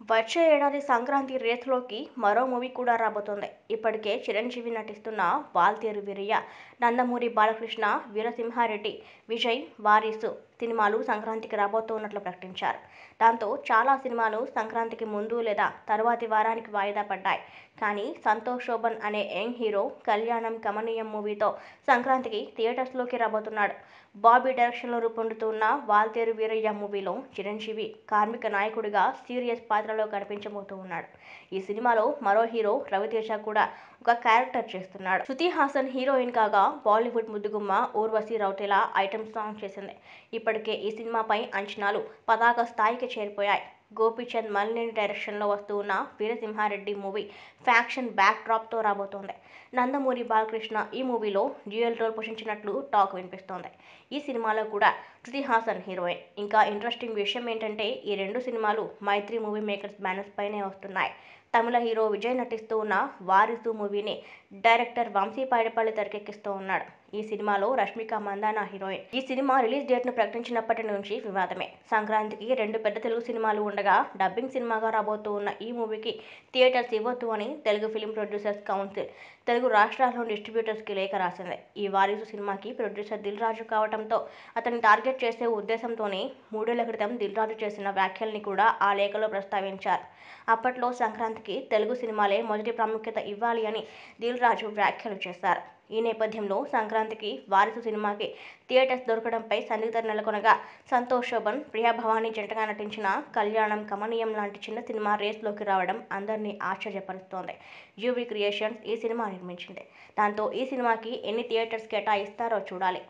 వచ్చే ఏడాది సంక్రాంతి రేస్లోకి మరో మూవీ కూడా రాబోతోంది ఇప్పటికే చిరంజీవి నటిస్తున్న వాల్తేరు వీరయ్య నందమూరి బాలకృష్ణ వీరసింహారెడ్డి విజయ్ వారీసు సినిమాలు సంక్రాంతికి రాబోతున్నట్లు ప్రకటించారు దాంతో చాలా సినిమాలు సంక్రాంతికి ముందు లేదా తరువాతి వారానికి వాయిదా పడ్డాయి కానీ సంతోష్ శోభన్ అనే యంగ్ హీరో కళ్యాణం కమనీయం మూవీతో సంక్రాంతికి థియేటర్స్లోకి రాబోతున్నాడు బాబీ డైరెక్షన్లో రూపొందుతున్న వాల్తేరు వీరయ్య మూవీలో చిరంజీవి కార్మిక నాయకుడిగా సీరియస్ పాత్రలో కనిపించబోతూ ఉన్నాడు ఈ సినిమాలో మరో హీరో రవితేజ కూడా ఒక క్యారెక్టర్ చేస్తున్నాడు శృతి హాసన్ హీరోయిన్ కాగా బాలీవుడ్ ముద్దుగుమ్మ ఊర్వశి రౌతేలా ఐటమ్ సాంగ్ చేసింది ఇప్పటికే ఈ సినిమాపై అంచనాలు పతాక స్థాయికి చేరిపోయాయి గోపీచంద్ మల్లేని డైరెక్షన్లో వస్తూ ఉన్న వీరసింహారెడ్డి మూవీ ఫ్యాక్షన్ బ్యాక్ డ్రాప్తో రాబోతోంది నందమూరి బాలకృష్ణ ఈ మూవీలో డ్యూయల్ రోల్ పోషించినట్లు టాక్ వినిపిస్తోంది ఈ సినిమాలో కూడా శృతి హాసన్ హీరోయిన్ ఇంకా ఇంట్రెస్టింగ్ విషయం ఏంటంటే ఈ రెండు సినిమాలు మైత్రి మూవీ మేకర్స్ బ్యానర్స్ పైనే వస్తున్నాయి తమిళ హీరో విజయ్ నటిస్తూ ఉన్న వారిసు మూవీని డైరెక్టర్ వంశీ పైడిపల్లి తెరకెక్కిస్తూ ఉన్నాడు ఈ సినిమాలో రష్మిక మందాన హీరోయిన్ ఈ సినిమా రిలీజ్ డేట్ను ప్రకటించినప్పటి నుంచి వివాదమే సంక్రాంతికి రెండు పెద్ద తెలుగు సినిమాలు ఉండగా డబ్బింగ్ సినిమాగా రాబోతూ ఉన్న ఈ మూవీకి థియేటర్స్ ఇవ్వద్దు అని Telugu film producers council Telugu రాష్ట్రాల్లోని డిస్ట్రిబ్యూటర్స్కి లేఖ రాసింది ఈ వారిసు సినిమాకి ప్రొడ్యూసర్ దిల్ రాజు కావడంతో అతన్ని టార్గెట్ చేసే ఉద్దేశంతోనే మూడేళ్ల క్రితం దిల్ రాజు చేసిన వ్యాఖ్యల్ని కూడా ఆ లేఖలో ప్రస్తావించారు అప్పట్లో సంక్రాంతికి తెలుగు సినిమాలే మొదటి ప్రాముఖ్యత ఇవ్వాలి అని దిల్ రాజు వ్యాఖ్యలు చేశారు ఈ నేపథ్యంలో సంక్రాంతికి వారసు సినిమాకి థియేటర్స్ దొరకడంపై సందిగ్ధత నెలకొనగా సంతోష్ శోభన్ ప్రియా భవానీ జంటగా నటించిన కళ్యాణం కమనీయం లాంటి చిన్న సినిమా రేస్లోకి రావడం అందరినీ ఆశ్చర్యపరుస్తోంది జ్యూబీ క్రియేషన్స్ ఈ సినిమా నిర్మించింది దాంతో ఈ సినిమాకి ఎన్ని థియేటర్స్ కేటాయిస్తారో చూడాలి